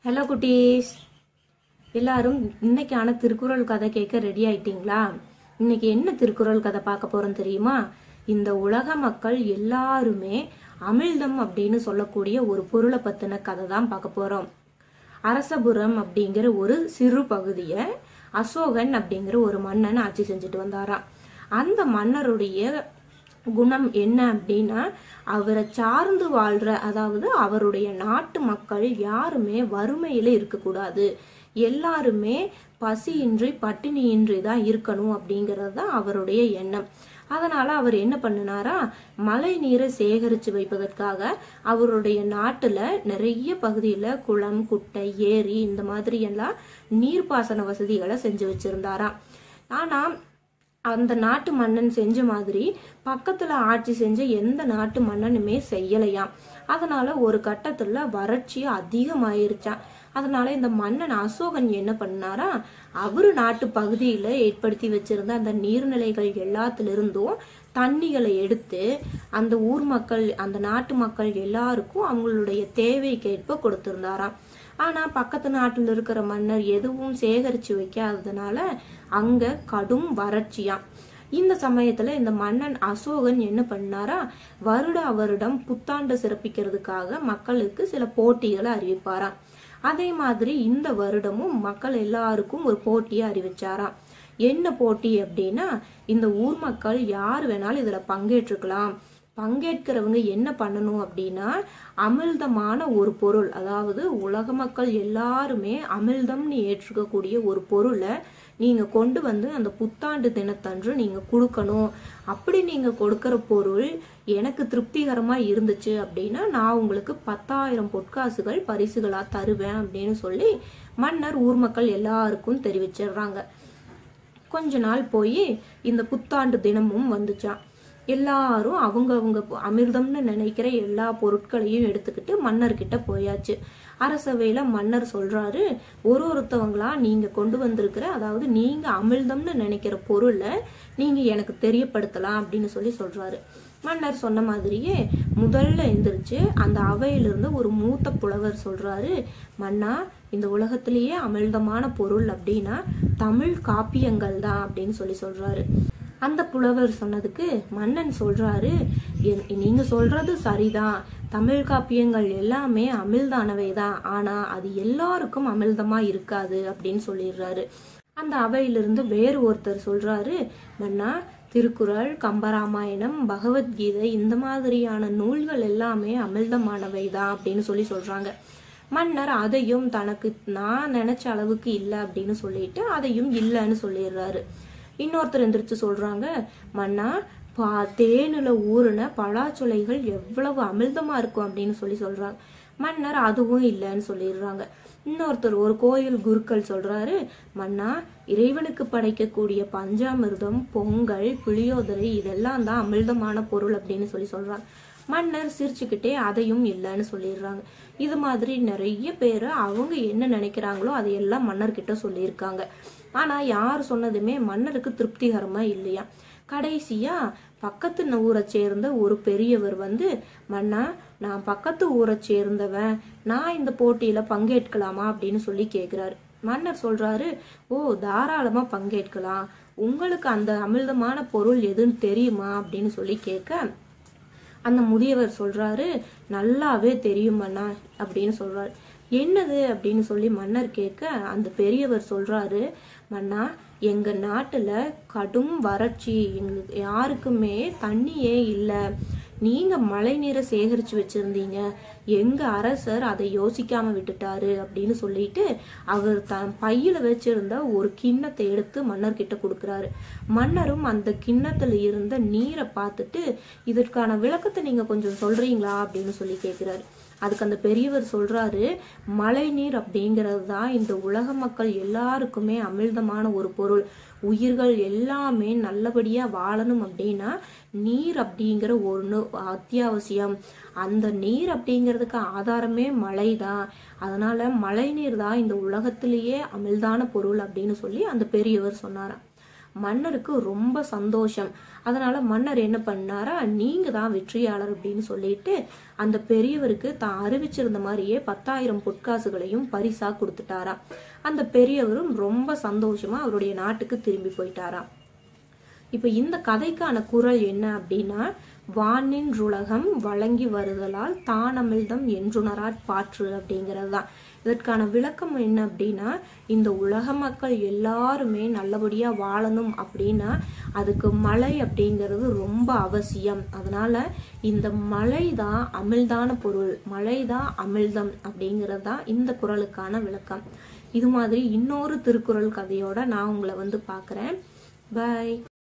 hello குட்டீஸ் எல்லாரும் இன்னைக்கான திருக்குறள் கதை கேட்க ரெடி ஆயிட்டீங்களா இன்னைக்கு என்ன திருக்குறள் கதை பார்க்க போறோம் தெரியுமா இந்த உலக மக்கள் எல்லாருமே அமிழ்தம் அப்படின்னு சொல்லக்கூடிய ஒரு பொருளை பத்தின கதை தான் பார்க்க போறோம் அரசபுரம் அப்படிங்கிற ஒரு சிறு பகுதியை அசோகன் அப்படிங்கிற ஒரு மன்னன் ஆட்சி செஞ்சுட்டு வந்தாராம் அந்த மன்னருடைய குணம் என்ன அப்படின்னா அவரை சார்ந்து வாழ்ற அதாவது அவருடைய நாட்டு மக்கள் யாருமே வறுமையில இருக்கக்கூடாது எல்லாருமே பசியின்றி பட்டினியின்றி தான் இருக்கணும் அப்படிங்கிறது தான் அவருடைய எண்ணம் அதனால அவர் என்ன பண்ணினாரா மழை நீரை சேகரித்து வைப்பதற்காக அவருடைய நாட்டுல நிறைய பகுதியில குளம் குட்டை ஏரி இந்த மாதிரி எல்லாம் நீர்ப்பாசன வசதிகளை செஞ்சு வச்சிருந்தாராம் ஆனா அந்த நாட்டு மன்னன் செஞ்ச மாதிரி பக்கத்துல ஆட்சி செஞ்ச எந்த நாட்டு மன்னனுமே செய்யலையாம் அதனால ஒரு கட்டத்துல வறட்சி அதிகமாயிருச்சான் அதனால இந்த மன்னன் அசோகன் என்ன பண்ணாரா அவரு நாட்டு பகுதியில ஏற்படுத்தி வச்சிருந்த அந்த நீர்நிலைகள் எல்லாத்திலிருந்தும் தண்ணிகளை எடுத்து அந்த ஊர் மக்கள் அந்த நாட்டு மக்கள் எல்லாருக்கும் அவங்களுடைய தேவைக்கேற்ப கொடுத்திருந்தாராம் ஆனா பக்கத்து நாட்டில் இருக்கிற மன்னர் எதுவும் சேகரிச்சு வைக்காததுனால அங்க கடும் வறட்சியாம் இந்த சமயத்துல இந்த மன்னன் அசோகன் என்ன பண்ணாரா வருட வருடம் புத்தாண்டு சிறப்பிக்கிறதுக்காக மக்களுக்கு சில போட்டிகளை அறிவிப்பாராம் அதே மாதிரி இந்த வருடமும் மக்கள் எல்லாருக்கும் ஒரு போட்டியை அறிவிச்சாராம் என்ன போட்டி அப்படின்னா இந்த ஊர் மக்கள் யார் வேணாலும் இதுல பங்கேற்றுக்கலாம் பங்கேற்கிறவங்க என்ன பண்ணணும் அப்படின்னா அமிழ்தமான ஒரு பொருள் அதாவது உலக மக்கள் எல்லாருமே அமிழ்தம்னு ஏற்றுக்கக்கூடிய ஒரு பொருளை நீங்க கொண்டு வந்து அந்த புத்தாண்டு தினத்தன்று நீங்க கொடுக்கணும் அப்படி நீங்க கொடுக்கிற பொருள் எனக்கு திருப்திகரமா இருந்துச்சு அப்படின்னா நான் உங்களுக்கு பத்தாயிரம் பொற்காசுகள் பரிசுகளா தருவேன் அப்படின்னு சொல்லி மன்னர் ஊர் மக்கள் எல்லாருக்கும் தெரிவிச்சிடுறாங்க கொஞ்ச நாள் போய் இந்த புத்தாண்டு தினமும் வந்துச்சான் எல்லாரும் அவங்க அவங்க அமிர்தம்னு நினைக்கிற எல்லா பொருட்களையும் எடுத்துக்கிட்டு மன்னர்கிட்ட போயாச்சு அரசவையில மன்னர் சொல்றாரு ஒரு ஒருத்தவங்களா நீங்க கொண்டு வந்திருக்கிற அதாவது நீங்க அமிர்தம்னு நினைக்கிற பொருளை நீங்க எனக்கு தெரியப்படுத்தலாம் அப்படின்னு சொல்லி சொல்றாரு மன்னர் சொன்ன மாதிரியே முதல்ல எந்திரிச்சு அந்த அவையிலிருந்து ஒரு மூத்த புலவர் சொல்றாரு மன்னா இந்த உலகத்திலேயே அமிழ்தமான பொருள் அப்படின்னா தமிழ் காப்பியங்கள் தான் அப்படின்னு சொல்லி சொல்றாரு அந்த புலவர் சொன்னதுக்கு மன்னன் சொல்றாரு "என்- நீங்க சொல்றது சரிதான் தமிழ் காப்பியங்கள் எல்லாமே அமிழ்தானவை தான் ஆனா அது எல்லாருக்கும் அமிழ்தமா இருக்காது அப்படின்னு சொல்லிடுறாரு அந்த அவையிலிருந்து வேறு ஒருத்தர் சொல்றாரு மன்னா திருக்குறள் கம்பராமாயணம் பகவத்கீதை இந்த மாதிரியான நூல்கள் எல்லாமே அமிழ்தமானவை தான் அப்படின்னு சொல்லி சொல்றாங்க மன்னர் அதையும் தனக்கு நான் நினைச்ச அளவுக்கு இல்லை அப்படின்னு சொல்லிட்டு அதையும் இல்லைன்னு சொல்லிடுறாரு இன்னொருத்தர் எந்திரிச்சு சொல்றாங்க மன்னா பா தேனுல ஊறுன பலாச்சொலைகள் எவ்வளவு அமிழ்தமா இருக்கும் அப்படின்னு சொல்லி சொல்றாங்க மன்னர் அதுவும் இல்லைன்னு சொல்லிடுறாங்க இன்னொருத்தர் ஒரு கோயில் குருக்கள் சொல்றாரு மன்னா இறைவனுக்கு படைக்கக்கூடிய பஞ்சாமிர்தம் பொங்கல் புளியோதரை இதெல்லாம் தான் அமிழ்தமான பொருள் அப்படின்னு சொல்லி சொல்றாங்க மன்னர் சிரிச்சுக்கிட்டே அதையும் இல்லைன்னு சொல்லிடுறாங்க இது மாதிரி நிறைய பேர் அவங்க என்ன நினைக்கிறாங்களோ அதையெல்லாம் மன்னர்கிட்ட சொல்லியிருக்காங்க ஆனா யார் சொன்னதுமே மன்னருக்கு திருப்திகரமா இல்லையா கடைசியா பக்கத்து ந- ஊரை சேர்ந்த ஒரு பெரியவர் வந்து மன்னா நான் பக்கத்து ஊரை சேர்ந்தவன் நான் இந்த போட்டியில பங்கேற்கலாமா அப்படின்னு சொல்லி கேக்குறாரு மன்னர் சொல்றாரு ஓ தாராளமா பங்கேற்கலாம் உங்களுக்கு அந்த அமிழ்தமான பொருள் எதுன்னு தெரியுமா அப்படின்னு சொல்லி கேட்க அந்த முதியவர் சொல்றாரு நல்லாவே தெரியும் மன்னா அப்படின்னு சொல்றாரு என்னது அப்படின்னு சொல்லி மன்னர் கேட்க அந்த பெரியவர் சொல்றாரு மன்னா எங்க நாட்டுல கடும் வறட்சி எங்களுக்கு யாருக்குமே தண்ணியே இல்லை நீங்க மழை நீரை சேகரிச்சு வச்சிருந்தீங்க எங்க அரசர் அதை யோசிக்காம விட்டுட்டாரு அப்படின்னு சொல்லிட்டு அவர் தன் பையில வச்சிருந்த ஒரு கிண்ணத்தை எடுத்து மன்னர்கிட்ட கொடுக்கறாரு மன்னரும் அந்த கிண்ணத்துல இருந்த நீரை பார்த்துட்டு இதற்கான விளக்கத்தை நீங்க கொஞ்சம் சொல்றீங்களா அப்படின்னு சொல்லி கேக்குறாரு அதுக்கு அந்த பெரியவர் சொல்றாரு மழை நீர் அப்படிங்கிறது தான் இந்த உலக மக்கள் எல்லாருக்குமே அமிழ்தமான ஒரு பொருள் உயிர்கள் எல்லாமே நல்லபடியா வாழணும் அப்படின்னா நீர் அப்படிங்கிற ஒன்று அத்தியாவசியம் அந்த நீர் அப்படிங்கிறதுக்கு ஆதாரமே மழை தான் அதனால மழை நீர் தான் இந்த உலகத்திலேயே அமிழ்தான பொருள் அப்படின்னு சொல்லி அந்த பெரியவர் சொன்னாராம் மன்னருக்கு ரொம்ப சந்தோஷம் அதனால மன்னர் என்ன பண்ணாரா நீங்க தான் வெற்றியாளர் அப்படின்னு சொல்லிட்டு அந்த பெரியவருக்கு தான் அறிவிச்சிருந்த மாதிரியே பத்தாயிரம் பொற்காசுகளையும் பரிசா கொடுத்துட்டாராம் அந்த பெரியவரும் ரொம்ப சந்தோஷமா அவருடைய நாட்டுக்கு திரும்பி போயிட்டாராம் இப்ப இந்த கதைக்கான குரல் என்ன அப்படின்னா வானின்றுலகம் வழங்கி வருதலால் தானமிழ்தம் என்றுணராற் பாற்று அப்படிங்கிறது தான் இதற்கான விளக்கம் என்ன அப்படின்னா இந்த உலக மக்கள் எல்லாருமே நல்லபடியா வாழணும் அப்படின்னா அதுக்கு மழை அப்படிங்கிறது ரொம்ப அவசியம் அதனால இந்த மழை தான் அமிழ்தான பொருள் மழை தான் அமிழ்தம் அப்படிங்கிறது தான் இந்த குரலுக்கான விளக்கம் இது மாதிரி இன்னொரு திருக்குறள் கதையோட நான் உங்களை வந்து பார்க்குறேன் பை